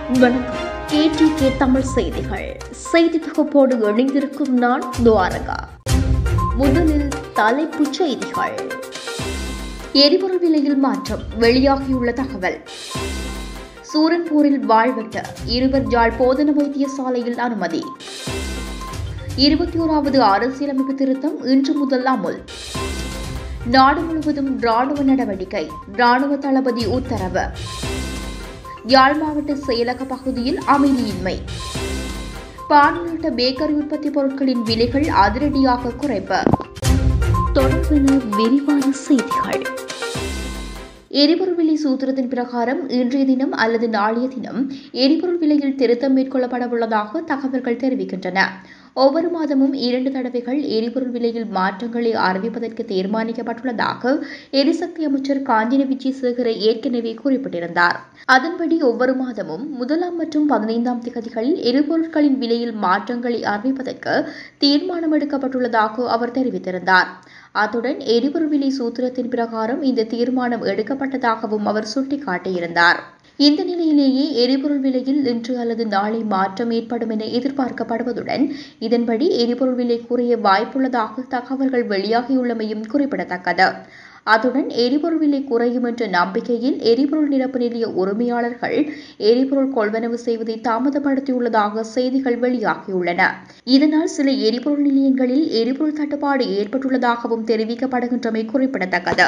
வணக்கம் கேடிகே தமிழ் செய்திகள் செய்தி தொகுப்போடு இணைந்திருக்கும் நான் துவாரகா முதலில் தலைப்புச் செய்திகள் எரிபொருள் விலையில் மாற்றம் வெளியாகியுள்ள தகவல் சூரன்பூரில் வாழ்வற்ற இருவர் யாழ் போதன வைத்தியசாலையில் அனுமதி இருபத்தி ஓராவது அரசியலமைப்பு திருத்தம் இன்று முதல் அமுல் நாடு முழுவதும் ராணுவ நடவடிக்கை ராணுவ தளபதி உத்தரவு யாழ் மாவட்ட செயலக பகுதியில் அமைதியின்மை பான் உள்ளிட்ட பேக்கரி உற்பத்தி பொருட்களின் விலைகள் அதிரடியாக குறைப்பு தொடர்பென விரிவான செய்திகள் எரிபொருள் விலை சூத்திரத்தின் பிரகாரம் இன்றைய தினம் அல்லது நாளைய தினம் எரிபொருள் விலையில் திருத்தம் மேற்கொள்ளப்பட உள்ளதாக தகவல்கள் தெரிவிக்கின்றன ஒவ்வொரு மாதமும் இரண்டு தடவைகள் எரிபொருள் விலையில் மாற்றங்களை அறிவிப்பதற்கு தீர்மானிக்கப்பட்டுள்ளதாக எரிசக்தி அமைச்சர் காஞ்சின விஜயசேகர ஏற்கனவே குறிப்பிட்டிருந்தார் அதன்படி ஒவ்வொரு மாதமும் முதலாம் மற்றும் பதினைந்தாம் திகதிகளில் எரிபொருட்களின் விலையில் மாற்றங்களை அறிவிப்பதற்கு தீர்மானம் எடுக்கப்பட்டுள்ளதாக அவர் தெரிவித்திருந்தார் அத்துடன் எரிபொருள் விலை சூத்திரத்தின் பிரகாரம் இந்த தீர்மானம் எடுக்கப்பட்டதாகவும் அவர் சுட்டிக்காட்டியிருந்தார் இந்த நிலையிலேயே எரிபொருள் விலையில் இன்று அல்லது நாளை மாற்றம் ஏற்படும் என எதிர்பார்க்கப்படுவதுடன் இதன்படி எரிபொருள் விலை குறைய வாய்ப்புள்ளதாக தகவல்கள் வெளியாகியுள்ளமையும் குறிப்பிடத்தக்கது அத்துடன் எரிபொருள் விலை குறையும் என்ற நம்பிக்கையில் எரிபொருள் நிரப்பு நிலைய உரிமையாளர்கள் எரிபொருள் கொள்வனவு செய்வதை தாமதப்படுத்தியுள்ளதாக செய்திகள் வெளியாகியுள்ளன இதனால் சில எரிபொருள் நிலையங்களில் எரிபொருள் தட்டுப்பாடு ஏற்பட்டுள்ளதாகவும் தெரிவிக்கப்படுகின்றமை குறிப்பிடத்தக்கது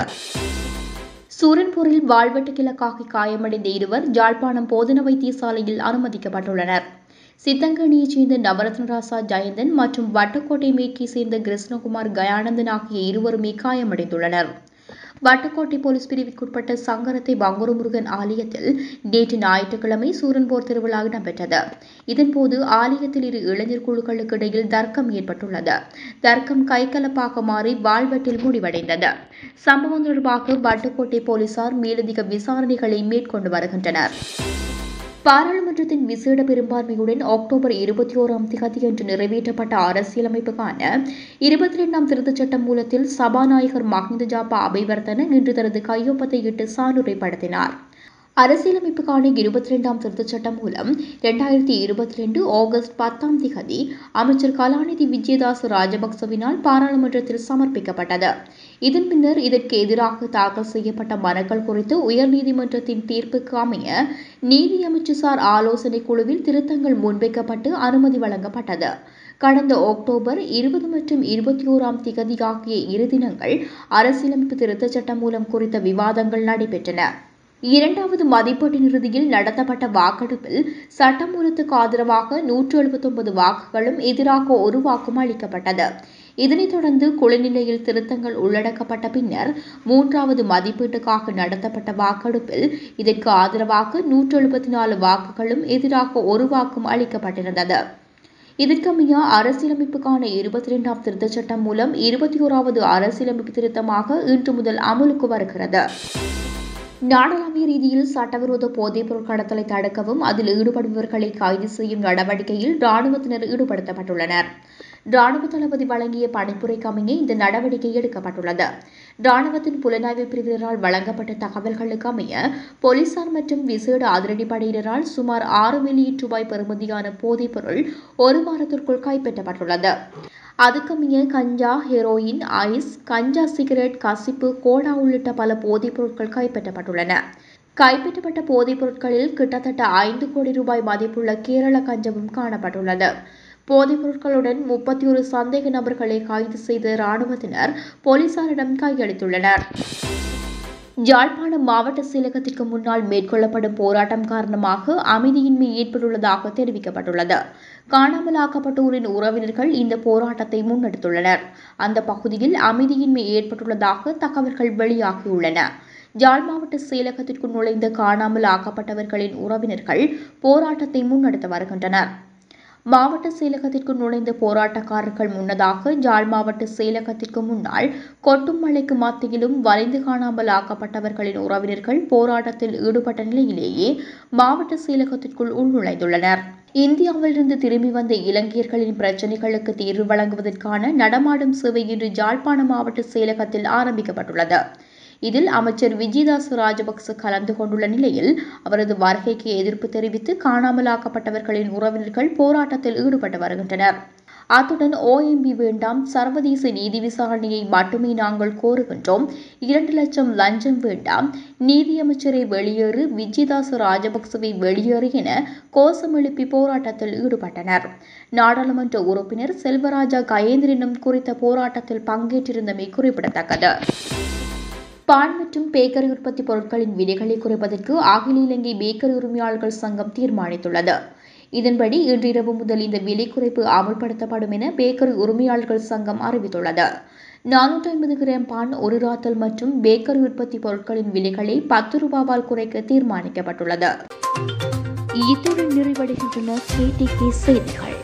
சூரன்பூரில் வாழ்வெட்டு கிழக்காகி காயமடைந்த இருவர் யாழ்ப்பாணம் போதன வைத்தியசாலையில் அனுமதிக்கப்பட்டுள்ளனர் சித்தங்கனியைச் சேர்ந்த நவரத்னராசா ஜெயந்தன் மற்றும் வட்டக்கோட்டை மேற்கை சேர்ந்த கிருஷ்ணகுமார் கயானந்தன் ஆகிய இருவருமே காயமடைந்துள்ளனர் வட்டக்கோட்டை போலீஸ் பிரிவிற்குட்பட்ட சங்கரத்தை பங்குருமுருகன் ஆலயத்தில் நேற்று ஞாயிற்றுக்கிழமை சூரன்போர் திருவிழா இடம்பெற்றது இதன்போது ஆலயத்தில் இரு இளைஞர் குழுக்களுக்கு இடையில் தர்க்கம் ஏற்பட்டுள்ளது தர்க்கம் கைகலப்பாக மாறி வாழ்வெட்டில் முடிவடைந்தது சம்பவம் தொடர்பாக வட்டக்கோட்டை போலீசார் மேலதிக விசாரணைகளை மேற்கொண்டு வருகின்றனர் பாராளுமன்றத்தின் விசேட பெரும்பான்மையுடன் அக்டோபர் இருபத்தி ஓராம் தேதியன்று நிறைவேற்றப்பட்ட அரசியலமைப்புக்கான இருபத்தி இரண்டாம் திருத்தச் சட்டம் மூலத்தில் சபாநாயகர் மஹிந்த ஜாபா அபிவர்த்தன இன்று தனது கையொப்பத்தை இட்டு சான்றுரைப்படுத்தினார் அரசியலமைப்புக்கான இருபத்தி இரண்டாம் திருத்தச் சட்டம் மூலம் இரண்டாயிரத்தி இருபத்தி ரெண்டு ஆகஸ்ட் பத்தாம் திகதி அமைச்சர் கலாநிதி விஜயதாஸ் ராஜபக்சவினால் பாராளுமன்றத்தில் சமர்ப்பிக்கப்பட்டது இதன் பின்னர் இதற்கு எதிராக தாக்கல் செய்யப்பட்ட மனுக்கள் குறித்து உயர்நீதிமன்றத்தின் தீர்ப்புக்கு அமைய நீதி அமைச்சுசார் ஆலோசனை குழுவில் திருத்தங்கள் முன்வைக்கப்பட்டு அனுமதி வழங்கப்பட்டது கடந்த அக்டோபர் இருபது மற்றும் இருபத்தி ஓராம் திகதி ஆகிய இரு தினங்கள் அரசியலமைப்பு திருத்தச் சட்டம் மூலம் குறித்த விவாதங்கள் நடைபெற்றன இரண்டாவது மதிப்பீட்டின் இறுதியில் நடத்தப்பட்ட வாக்கெடுப்பில் சட்டமூலத்துக்கு ஆதரவாக நூற்று எழுபத்தொன்பது வாக்குகளும் எதிராக ஒரு வாக்கும் அளிக்கப்பட்டது இதனைத் தொடர்ந்து குளிர்நிலையில் திருத்தங்கள் உள்ளடக்கப்பட்ட பின்னர் மூன்றாவது மதிப்பீட்டுக்காக நடத்தப்பட்ட வாக்கெடுப்பில் இதற்கு ஆதரவாக நூற்று எழுபத்தி நாலு வாக்குகளும் எதிராக ஒரு வாக்கும் அளிக்கப்பட்டிருந்தது இதற்கமைய அரசியலமைப்புக்கான இருபத்தி இரண்டாம் திருத்தச் சட்டம் மூலம் இருபத்தி ஓராவது அரசியலமைப்பு திருத்தமாக இன்று முதல் அமலுக்கு வருகிறது நாடளாவிய ரீதியில் சட்டவிரோத போதைப் பொருள் கடத்தலை தடுக்கவும் அதில் ஈடுபடுபவர்களை கைது செய்யும் நடவடிக்கையில் ராணுவத்தினர் ஈடுபடுத்தப்பட்டுள்ளனர் ராணுவ தளபதி வழங்கிய பணிப்புரைக்கு அமைய இந்த நடவடிக்கை எடுக்கப்பட்டுள்ளது ராணுவத்தின் புலனாய்வு பிரிவினரால் வழங்கப்பட்ட தகவல்களுக்கு அமைய போலீசார் மற்றும் விசேட அதிரடிப்படையினரால் சுமார் ஆறு மில்லியன் ரூபாய் பெறுமதியான போதைப் பொருள் ஒரு வாரத்திற்குள் கைப்பற்றப்பட்டுள்ளது அதுக்கமைய கஞ்சா ஹெரோயின் ஐஸ் கஞ்சா சிகரெட் கசிப்பு கோடா உள்ளிட்ட பல போதைப் பொருட்கள் கைப்பற்றப்பட்டுள்ளன கைப்பற்றப்பட்ட போதைப் பொருட்களில் கிட்டத்தட்ட ஐந்து கோடி ரூபாய் மதிப்புள்ள கேரள கஞ்சமும் காணப்பட்டுள்ளது போதைப் பொருட்களுடன் முப்பத்தி ஒரு சந்தேக நபர்களை கைது செய்த ராணுவத்தினர் போலீசாரிடம் கையளித்துள்ளனர் யாழ்ப்பாணம் மாவட்ட செயலகத்திற்கு முன்னால் மேற்கொள்ளப்படும் போராட்டம் காரணமாக அமைதியின்மை ஏற்பட்டுள்ளதாக தெரிவிக்கப்பட்டுள்ளது காணாமல் ஆக்கப்பட்டோரின் உறவினர்கள் இந்த போராட்டத்தை முன்னெடுத்துள்ளனர் அந்த பகுதியில் அமைதியின்மை ஏற்பட்டுள்ளதாக தகவல்கள் வெளியாகியுள்ளன யாழ் மாவட்ட செயலகத்திற்குள் நுழைந்த காணாமல் ஆக்கப்பட்டவர்களின் உறவினர்கள் போராட்டத்தை முன்னெடுத்து வருகின்றனர் மாவட்ட செயலகத்திற்கு நுழைந்த போராட்டக்காரர்கள் முன்னதாக யாழ் மாவட்ட செயலகத்திற்கு முன்னால் கொட்டும் மழைக்கு மத்தியிலும் வளைந்து காணாமல் ஆக்கப்பட்டவர்களின் உறவினர்கள் போராட்டத்தில் ஈடுபட்ட நிலையிலேயே மாவட்ட செயலகத்திற்குள் உள்நுழைந்துள்ளனர் இந்தியாவிலிருந்து திரும்பி வந்த இலங்கையர்களின் பிரச்சினைகளுக்கு தீர்வு வழங்குவதற்கான நடமாடும் சேவை இன்று யாழ்ப்பாண மாவட்ட செயலகத்தில் ஆரம்பிக்கப்பட்டுள்ளது இதில் அமைச்சர் விஜயதாச ராஜபக்ச கலந்து கொண்டுள்ள நிலையில் அவரது வருகைக்கு எதிர்ப்பு தெரிவித்து காணாமலாக்கப்பட்டவர்களின் உறவினர்கள் போராட்டத்தில் ஈடுபட்டு வருகின்றனர் அத்துடன் ஓஎம்பி வேண்டாம் சர்வதேச நீதி விசாரணையை மட்டுமே நாங்கள் கோருகின்றோம் இரண்டு லட்சம் லஞ்சம் வேண்டாம் நீதியமைச்சரை வெளியேறு விஜயதாச ராஜபக்சவை வெளியேறு என கோஷம் எழுப்பி போராட்டத்தில் ஈடுபட்டனர் நாடாளுமன்ற உறுப்பினர் செல்வராஜா கயேந்திரனும் குறித்த போராட்டத்தில் பங்கேற்றிருந்தமை குறிப்பிடத்தக்கது பால் மற்றும் பேக்கரி உற்பத்தி பொருட்களின் விலைகளை குறைப்பதற்கு அகில இலங்கை பேக்கரி உரிமையாளர்கள் சங்கம் தீர்மானித்துள்ளது இதன்படி இன்றிரவு முதல் இந்த விலை குறைப்பு அமல்படுத்தப்படும் என பேக்கரி உரிமையாளர்கள் சங்கம் அறிவித்துள்ளது நானூற்றி ஐம்பது கிராம் பான் ஒரு ராத்தல் மற்றும் பேக்கரி உற்பத்தி பொருட்களின் விலைகளை பத்து ரூபாவால் குறைக்க தீர்மானிக்கப்பட்டுள்ளது இத்துடன் நிறைவடைகின்றன செய்திகள்